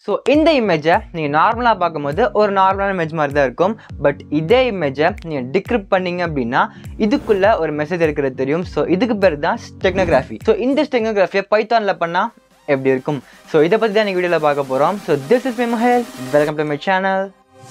so இந்த இமேஜை நீங்கள் நார்மலாக பார்க்கும்போது ஒரு நார்மலான இமேஜ் மாதிரி தான் இருக்கும் பட் இதே இமேஜை நீங்கள் டிக்ரிப்ட் பண்ணீங்க அப்படின்னா இதுக்குள்ளே ஒரு மெசேஜ் இருக்கிறது தெரியும் ஸோ இதுக்கு பேர் தான் ஸ்டெக்னோகிராஃபி ஸோ இந்த ஸ்டெக்னோகிராஃபியை பைத்தானில் பண்ணால் எப்படி இருக்கும் ஸோ இதை பற்றி தான் நீங்கள் வீடியோவில் பார்க்க போகிறோம் so this is my Mahel welcome to my channel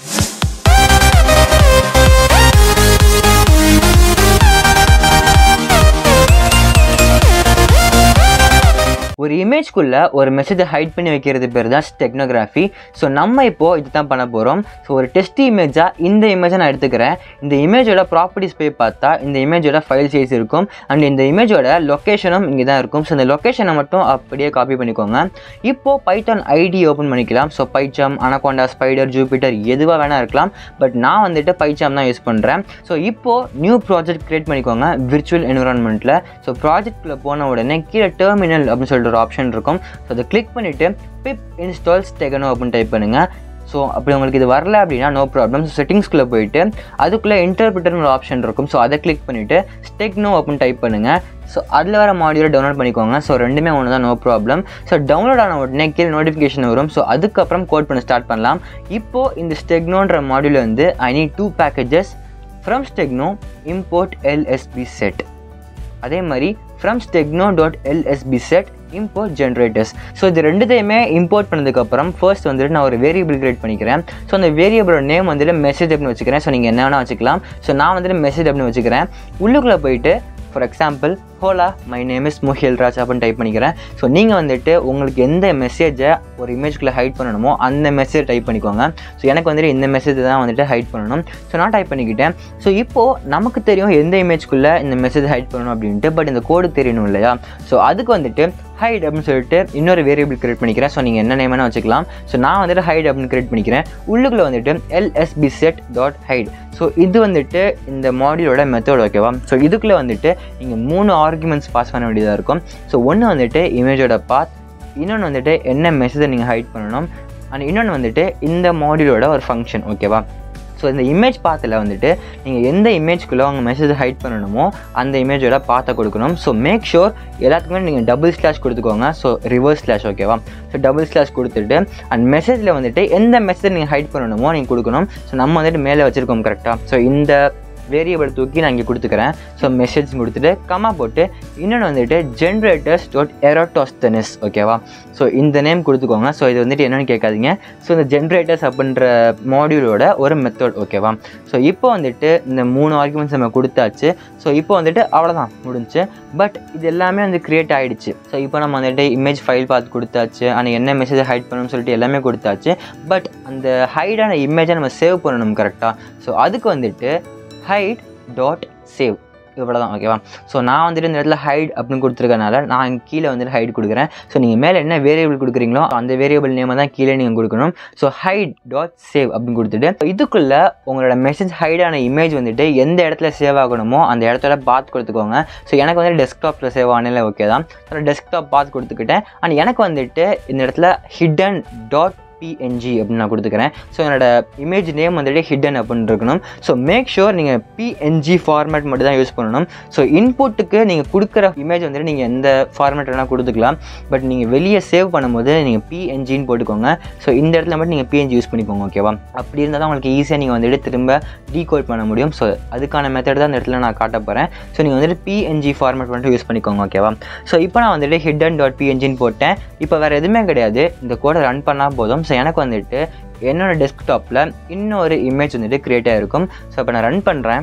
ஒரு இமேஜ்குள்ளே ஒரு மெசேஜை ஹைட் பண்ணி வைக்கிறது பேர் தான் ஸ்டெக்னோகிராஃபி ஸோ நம்ம இப்போது இது தான் பண்ண போகிறோம் ஸோ ஒரு டெஸ்ட் இமேஜாக இந்த இமேஜை நான் எடுத்துக்கிறேன் இந்த இமேஜோட ப்ராப்பர்ட்டிஸ் போய் பார்த்தா இந்த இமேஜோட ஃபைல் சைஸ் இருக்கும் அண்ட் இந்த இமேஜோட லொக்கேஷனும் இங்கே தான் இருக்கும் ஸோ இந்த லொக்கேஷனை மட்டும் அப்படியே காப்பி பண்ணிக்கோங்க இப்போது பைத்தான் ஐடி ஓப்பன் பண்ணிக்கலாம் so PyCharm Anaconda Spyder Jupyter எதுவாக வேணால் இருக்கலாம் பட் நான் வந்துட்டு பைச்சாம் தான் யூஸ் பண்ணுறேன் ஸோ இப்போது நியூ ப்ராஜெக்ட் க்ரியேட் பண்ணிக்கோங்க விர்ச்சுவல் என்விரான்மெண்ட்டில் ஸோ ப்ராஜெக்ட்குள்ளே போன உடனே கீழே டெர்மினல் அப்படின்னு சொல்லிட்டு ஒரு ஆப்ஷன் இருக்கும் ஸோ அதை கிளிக் பண்ணிவிட்டு பிப் இன்ஸ்டால் ஸ்டெகனோ அப்படின்னு டைப் பண்ணுங்கள் ஸோ அப்படி உங்களுக்கு இது வரல அப்படின்னா நோ ப்ராப்ளம் ஸோ செட்டிங்ஸ்குள்ளே போயிட்டு அதுக்குள்ளே இன்டர்பிரிட்டர்னு ஒரு ஆப்ஷன் இருக்கும் ஸோ அதை கிளிக் பண்ணிவிட்டு ஸ்டெக்னோ அப்படின்னு டைப் பண்ணுங்கள் ஸோ அதில் வர மாடியூலை டவுன்லோட் பண்ணிக்கோங்க ஸோ ரெண்டுமே ஒன்று தான் நோ ப்ராப்ளம் ஸோ டவுன்லோட் ஆன உடனே கீழே நோட்டிஃபிகேஷன் வரும் ஸோ அதுக்கப்புறம் கோட் பண்ண ஸ்டார்ட் பண்ணலாம் இப்போது இந்த ஸ்டெக்னோன்ற மாடியூல் வந்து I need to packages from stegano import LSB set அதே மாதிரி from stegano dot LSB set import generators so இது ரெண்டுத்தையுமே இம்போர்ட் பண்ணதுக்கப்புறம் ஃபர்ஸ்ட் வந்துட்டு நான் ஒரு வேரியபிள் கிரியேட் பண்ணிக்கிறேன் ஸோ அந்த வேரியபிளோட நேம் வந்துட்டு மெசேஜ் அப்படின்னு வச்சுக்கிறேன் ஸோ நீங்கள் என்ன வேணால் வச்சுக்கலாம் ஸோ நான் வந்துட்டு மெசேஜ் அப்படின்னு வச்சுக்கிறேன் உள்ளுக்குள்ளே போயிட்டு ஃபார் எக்ஸாம்பிள் ஹோலா my name is Muhil Raj அப்படின்னு டைப் பண்ணிக்கிறேன் ஸோ நீங்கள் வந்துட்டு உங்களுக்கு எந்த மெசேஜை ஒரு இமேஜ்குள்ளே ஹைட் பண்ணணுமோ அந்த மெசேஜ் டைப் பண்ணிக்கோங்க ஸோ எனக்கு வந்துட்டு இந்த மெசேஜ் தான் வந்துட்டு ஹைட் பண்ணணும் ஸோ நான் டைப் பண்ணிக்கிட்டேன் ஸோ இப்போது நமக்கு தெரியும் எந்த இமேஜ்குள்ளே இந்த மெசேஜ் ஹைட் பண்ணணும் அப்படின்ட்டு பட் இந்த கோடு தெரியணும் இல்லையா ஸோ அதுக்கு வந்துட்டு ஹைட் அப்படின்னு சொல்லிட்டு இன்னொரு வேரியபிள் கிரியேட் பண்ணிக்கிறேன் ஸோ நீங்கள் என்ன நேம் வேணால் வச்சுக்கலாம் ஸோ நான் வந்துட்டு ஹைட் அப்படின்னு கிரியேட் பண்ணிக்கிறேன் உள்ளுக்குள்ளே வந்துட்டு LSB set dot hide so இது வந்துட்டு இந்த மாடியூலோட மெத்தட் ஓகேவா ஸோ இதுக்குள்ளே வந்துட்டு நீங்கள் மூணு ஆர்குமெண்ட்ஸ் பாஸ் பண்ண வேண்டியதாக இருக்கும் ஸோ ஒன்று வந்துட்டு இமேஜோட பாத் இன்னொன்று வந்துட்டு என்ன மெசேஜை நீங்கள் ஹைட் பண்ணணும் அண்ட் இன்னொன்று வந்துட்டு இந்த மாடியூலோட ஒரு ஃபங்க்ஷன் ஓகேவா ஸோ இந்த இமேஜ் பாத்தில் வந்துட்டு நீங்கள் எந்த இமேஜ்குள்ளே உங்கள் மெசேஜ் ஹைட் பண்ணணுமோ அந்த இமேஜோட பார்த்த கொடுக்கணும் ஸோ மேக் ஷோர் எல்லாத்துக்குமே நீங்கள் டபுள் ஸ்லாஷ் கொடுத்துக்கோங்க ஸோ ரிவர்ஸ் ஸ்லாஷ் ஓகேவா ஸோ டபுள் ஸ்லாஷ் கொடுத்துட்டு அண்ட் மெசேஜில் வந்துட்டு எந்த மெசேஜ் நீங்கள் ஹைட் பண்ணணுமோ நீங்கள் கொடுக்கணும் ஸோ நம்ம வந்துட்டு மேலே வச்சுருக்கோம் கரெக்டாக ஸோ இந்த வேரியபிள் தூக்கி நான் இங்கே கொடுத்துக்கிறேன் ஸோ மெசேஜ் கொடுத்துட்டு கமா போட்டு இன்னொன்று வந்துட்டு ஜென்ரேட்டர்ஸ் டாட் எரோட்டோஸ்தனிஸ் ஓகேவா ஸோ இந்த நேம் கொடுத்துக்கோங்க ஸோ இது வந்துட்டு என்னென்னு கேட்காதீங்க ஸோ இந்த ஜென்ரேட்டர்ஸ் அப்படின்ற மாடியூலோட ஒரு மெத்தட் ஓகேவா ஸோ இப்போ வந்துட்டு இந்த மூணு ஆர்குமெண்ட்ஸ் நம்ம கொடுத்தாச்சு ஸோ இப்போ வந்துட்டு அவ்வளோதான் முடிஞ்சு பட் இது எல்லாமே வந்து க்ரியேட் ஆகிடுச்சு ஸோ இப்போ நம்ம வந்துட்டு இமேஜ் ஃபைல் பார்த்து கொடுத்தாச்சு ஆனால் என்ன மெசேஜ் ஹைட் பண்ணணும்னு சொல்லிட்டு எல்லாமே கொடுத்தாச்சு பட் அந்த ஹைடான இமேஜை நம்ம சேவ் பண்ணணும் கரெக்டாக ஸோ அதுக்கு வந்துட்டு ஹைட் டாட் சேவ் இவ்வளோ தான் ஓகேவா ஸோ நான் வந்துட்டு இந்த இடத்துல ஹைட் அப்படின்னு கொடுத்துருக்கனால நான் கீழே வந்துட்டு ஹைட் கொடுக்குறேன் ஸோ நீங்கள் மேலே என்ன வேரியபிள் கொடுக்குறீங்களோ அந்த வேரியபிள் நேமை தான் கீழே நீங்கள் கொடுக்கணும் ஸோ ஹைட் டாட் சேவ் அப்படின்னு கொடுத்துட்டு இதுக்குள்ளே உங்களோட மெசேஜ் ஹைடான இமேஜ் வந்துட்டு எந்த இடத்துல சேவ் ஆகணுமோ அந்த இடத்துல பாத் கொடுத்துக்கோங்க ஸோ எனக்கு வந்துட்டு டெஸ்க்டாப்பில் சேவ் ஆனதில் ஓகே தான் ஸோ டெஸ்க்டாப் பாத் கொடுத்துக்கிட்டேன் அண்ட் எனக்கு வந்துட்டு இந்த இடத்துல ஹிடன் டாட் பிஎன்ஜி அப்படின்னு நான் கொடுத்துக்கிறேன் ஸோ என்னோட இமேஜ் நேம் வந்துட்டு ஹிடன் அப்படின்னு இருக்கணும் ஸோ மேக் ஷுர் நீங்கள் பிஎன்ஜி ஃபார்மேட் மட்டும் தான் யூஸ் பண்ணணும் ஸோ இன்புட்டுக்கு நீங்கள் கொடுக்குற இமேஜ் வந்துட்டு நீங்கள் எந்த ஃபார்மேட் வேணால் கொடுத்துக்கலாம் பட் நீங்கள் வெளியே சேவ் பண்ணும்போது நீங்கள் பிஎன்ஜின்னு போட்டுக்கோங்க ஸோ இந்த இடத்துல மட்டும் நீங்கள் பிஎன்ஜி யூஸ் பண்ணிக்கோங்க ஓகேவா அப்படி இருந்தால் தான் உங்களுக்கு ஈஸியாக நீங்கள் வந்துட்டு திரும்ப டீகோட் பண்ண முடியும் ஸோ அதுக்கான மெத்தட் தான் இந்த இடத்துல நான் காட்ட போகிறேன் ஸோ நீங்கள் வந்துட்டு பிஎன்ஜி ஃபார்மேட் மட்டும் யூஸ் பண்ணிக்கோங்க ஓகேவா ஸோ இப்போ நான் வந்துட்டு ஹிடன் டாட் பிஎன்ஜின்னு போட்டேன் இப்போ வேறு எதுவுமே கிடையாது இந்த கோடை ரன் பண்ணால் போதும் ஸோ எனக்கு வந்துட்டு என்னோடய டெஸ்க்டாப்பில் இன்னொரு இமேஜ் வந்துட்டு க்ரியேட் ஆகிருக்கும் ஸோ இப்போ நான் ரன் பண்ணுறேன்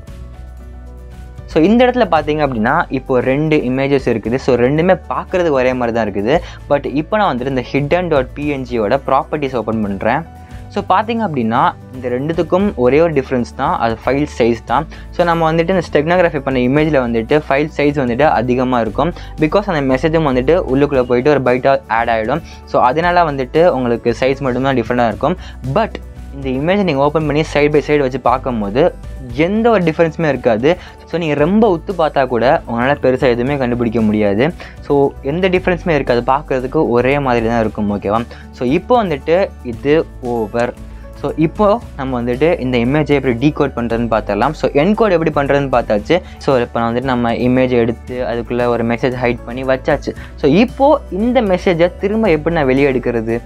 ஸோ இந்த இடத்துல பார்த்தீங்க அப்படின்னா இப்போ ரெண்டு இமேஜஸ் இருக்குது ஸோ ரெண்டுமே பார்க்குறதுக்கு ஒரே மாதிரி தான் இருக்குது பட் இப்போ நான் வந்துட்டு இந்த ஹிடன் டாட் பிஎன்ஜியோட ப்ராப்பர்ட்டிஸ் ஓப்பன் பண்ணுறேன் ஸோ பார்த்தீங்க அப்படின்னா இந்த ரெண்டுத்துக்கும் ஒரே ஒரு டிஃப்ரென்ஸ் தான் அது ஃபைல் சைஸ் தான் ஸோ நம்ம வந்துட்டு இந்த ஸ்டெக்னோகிராஃபி பண்ண இமேஜில் வந்துட்டு ஃபைல் சைஸ் வந்துட்டு அதிகமாக இருக்கும் பிகாஸ் அந்த மெசேஜும் வந்துட்டு உள்ளுக்குள்ளே போயிட்டு ஒரு பைட்டாக ஆட் ஆகிடும் ஸோ அதனால் வந்துட்டு உங்களுக்கு சைஸ் மட்டும்தான் டிஃப்ரெண்ட்டாக இருக்கும் பட் இந்த இமேஜை நீங்கள் ஓப்பன் பண்ணி சைட் பை சைடு வச்சு பார்க்கும்போது எந்த ஒரு டிஃப்ரென்ஸுமே இருக்காது ஸோ நீங்கள் ரொம்ப உத்து பார்த்தா கூட உங்களால் பெருசாக எதுவுமே கண்டுபிடிக்க முடியாது ஸோ எந்த டிஃப்ரென்ஸுமே இருக்காது பார்க்குறதுக்கு ஒரே மாதிரி தான் இருக்கும் ஓகேவா ஸோ இப்போ வந்துட்டு இது ஓவர் ஸோ இப்போ நம்ம வந்துட்டு இந்த இமேஜை எப்படி டீகோட் பண்ணுறதுன்னு பார்த்துடலாம் ஸோ என்கோட் எப்படி பண்ணுறதுன்னு பார்த்தாச்சு ஸோ இப்போ நான் வந்துட்டு நம்ம இமேஜை எடுத்து அதுக்குள்ளே ஒரு மெசேஜ் ஹைட் பண்ணி வச்சாச்சு ஸோ இப்போது இந்த மெசேஜை திரும்ப எப்படி நான் வெளியே எடுக்கிறது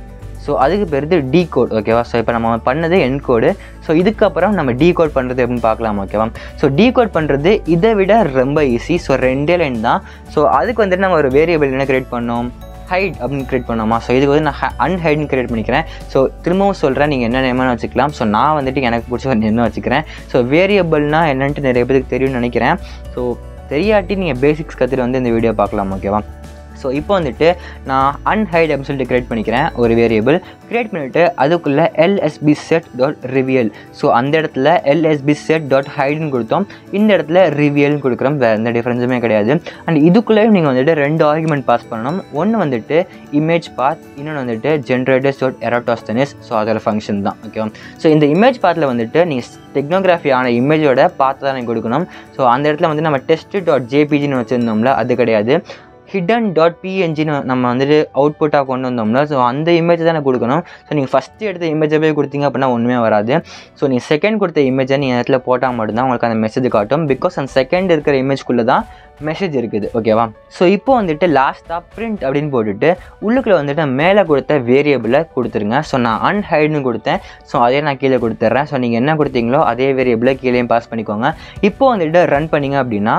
ஸோ அதுக்கு பேர் டி கோட் ஓகேவா ஸோ இப்போ நம்ம பண்ணது என் கோடு ஸோ இதுக்கப்புறம் நம்ம டி கோட் பண்ணுறது எப்படின்னு பார்க்கலாம் ஓகேவா ஸோ டி கோட் பண்ணுறது இதை விட ரொம்ப ஈஸி ஸோ ரெண்டே லைன் தான் ஸோ அதுக்கு வந்துட்டு நம்ம ஒரு வேரியபிள் என்ன கிரியேட் பண்ணோம் ஹைட் அப்படின்னு கிரியேட் பண்ணோமா ஸோ இதுக்கு வந்து நான் அன்ஹைட்னு கிரியேட் பண்ணிக்கிறேன் ஸோ திரும்பவும் சொல்கிறேன் நீங்கள் என்ன நேம்னு வச்சுக்கலாம் ஸோ நான் வந்துட்டு எனக்கு பிடிச்ச ஒரு நேம் வச்சுக்கிறேன் ஸோ வேரியபிள்னால் என்னன்ட்டு நிறைய பேருக்கு தெரியும்னு நினைக்கிறேன் ஸோ தெரியாட்டி நீங்கள் பேசிக்ஸ் கற்றுட்டு வந்து இந்த வீடியோ பார்க்கலாம் ஓகேவா ஸோ இப்போ வந்துட்டு நான் அன்ஹைட் அப்படின்னு சொல்லிட்டு கிரியேட் பண்ணிக்கிறேன் ஒரு வேரியபிள் கிரியேட் பண்ணிவிட்டு அதுக்குள்ளே LSB set dot reveal so அந்த இடத்துல எல்எஸ்பி செட் டாட் ஹைட்னு கொடுத்தோம் இந்த இடத்துல ரிவியல்னு கொடுக்குறோம் வேறு எந்த டிஃப்ரென்ஸுமே கிடையாது அண்ட் இதுக்குள்ளேயும் நீங்கள் வந்துட்டு ரெண்டு ஆர்குமெண்ட் பாஸ் பண்ணணும் ஒன்று வந்துட்டு இமேஜ் பாத் இன்னொன்று வந்துட்டு ஜென்ரேட்டர்ஸ் டாட் எரோட்டாஸ்தனிஸ் ஸோ அதோட ஃபங்க்ஷன் தான் ஓகேவா ஸோ இந்த இமேஜ் பாத்தில் வந்துட்டு நீங்கள் டெக்னோகிராஃபி ஆன இமேஜோட பார்த்து தான் நீங்கள் கொடுக்கணும் ஸோ அந்த இடத்துல வந்து நம்ம டெஸ்ட் டாட் ஜேபிஜின்னு வச்சுருந்தோம்ல அது கிடையாது ஹிடன் டாட் பிஎன்ஜின்னு நம்ம வந்துட்டு அவுட்புட்டாக கொண்டு வந்தோம்னா ஸோ அந்த இமேஜ் தானே கொடுக்கணும் ஸோ நீங்கள் ஃபஸ்ட்டு எடுத்த இமேஜை போய் கொடுத்தீங்க அப்படின்னா ஒன்றுமே வராது ஸோ நீங்கள் செகண்ட் கொடுத்த இமேஜை நீங்கள் இடத்துல போட்டால் மட்டும்தான் உங்களுக்கு அந்த மெசேஜ் காட்டும் பிகாஸ் அந்த செகண்ட் இருக்கிற இமேஜ்குள்ளே தான் மெசேஜ் இருக்குது ஓகேவா ஸோ இப்போ வந்துட்டு லாஸ்ட்டாக பிரிண்ட் அப்படின்னு போட்டுட்டு உள்ளுக்குள்ளே வந்துட்டு மேலே கொடுத்த வேரியபிளை கொடுத்துருங்க ஸோ நான் அன்ஹைட்னு கொடுத்தேன் ஸோ அதே நான் கீழே கொடுத்துட்றேன் ஸோ நீங்கள் என்ன கொடுத்தீங்களோ அதே வேரியபிளை கீழேயும் பாஸ் பண்ணிக்கோங்க இப்போ வந்துட்டு ரன் பண்ணிங்க அப்படின்னா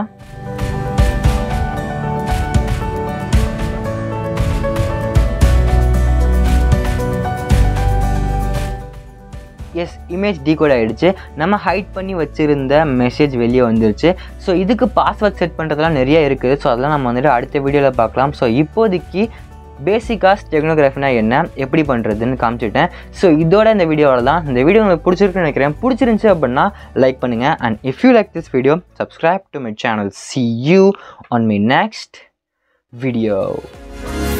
எஸ் இமேஜ் டீகோட் ஆகிடுச்சு நம்ம ஹைட் பண்ணி வச்சுருந்த மெசேஜ் வெளியே வந்துருச்சு ஸோ இதுக்கு பாஸ்வேர்ட் செட் பண்ணுறதுலாம் நிறைய இருக்குது ஸோ அதெல்லாம் நம்ம வந்துட்டு அடுத்த வீடியோவில் பார்க்கலாம் ஸோ இப்போதைக்கு பேசிக்காக டெக்னோகிராஃபினா என்ன எப்படி பண்ணுறதுன்னு காமிச்சிட்டேன் ஸோ இதோட இந்த வீடியோவில் தான் இந்த வீடியோ உங்களுக்கு பிடிச்சிருக்குன்னு நினைக்கிறேன் பிடிச்சிருந்துச்சி அப்படின்னா லைக் பண்ணுங்கள் and if you like this video subscribe to my channel see you on my next video